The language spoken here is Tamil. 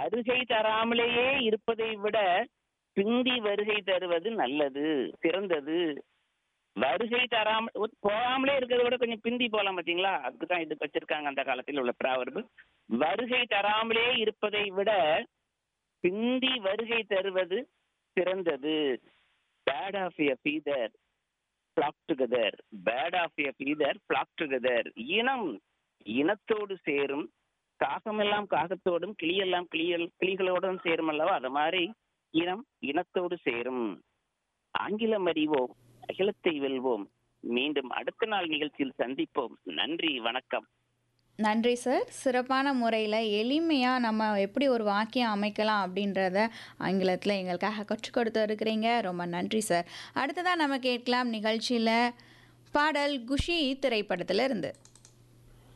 வருகை தராமலேயே இருப்பதை விட பிந்தி வருகை தருவது நல்லது சிறந்தது வருகை தராமல் போகாமலே இருக்கிறத விட கொஞ்சம் பிந்தி போலாம் பாத்தீங்களா அதுக்கு தான் இது வச்சிருக்காங்க அந்த காலத்தில் உள்ள ப்ராவர்பு வருகை தராமலே இருப்பதை விட பிந்தி வருகை தருவது சிறந்தது bird of a feather flock together bird of a feather flock together இனம் இனத்தோடு சேரும் காகமெல்லாம் காகத்தோடும் கிளியெல்லாம் கிளியல் கிளிகளோடும் சேரும் அல்லவா அது மாதிரி இனம் இனத்தோடு சேரும் ஆங்கிலம் அறிவோம் அகிலத்தை வெல்வோம் மீண்டும் அடுத்த நாள் நிகழ்ச்சியில் சந்திப்போம் நன்றி வணக்கம் நன்றி சார் சிறப்பான முறையில் எளிமையாக நம்ம எப்படி ஒரு வாக்கியம் அமைக்கலாம் அப்படின்றத ஆங்கிலத்தில் எங்களுக்காக கற்றுக் கொடுத்து இருக்கிறீங்க ரொம்ப நன்றி சார் அடுத்ததாக நம்ம கேட்கலாம் நிகழ்ச்சியில் பாடல் குஷி திரைப்படத்தில் இருந்து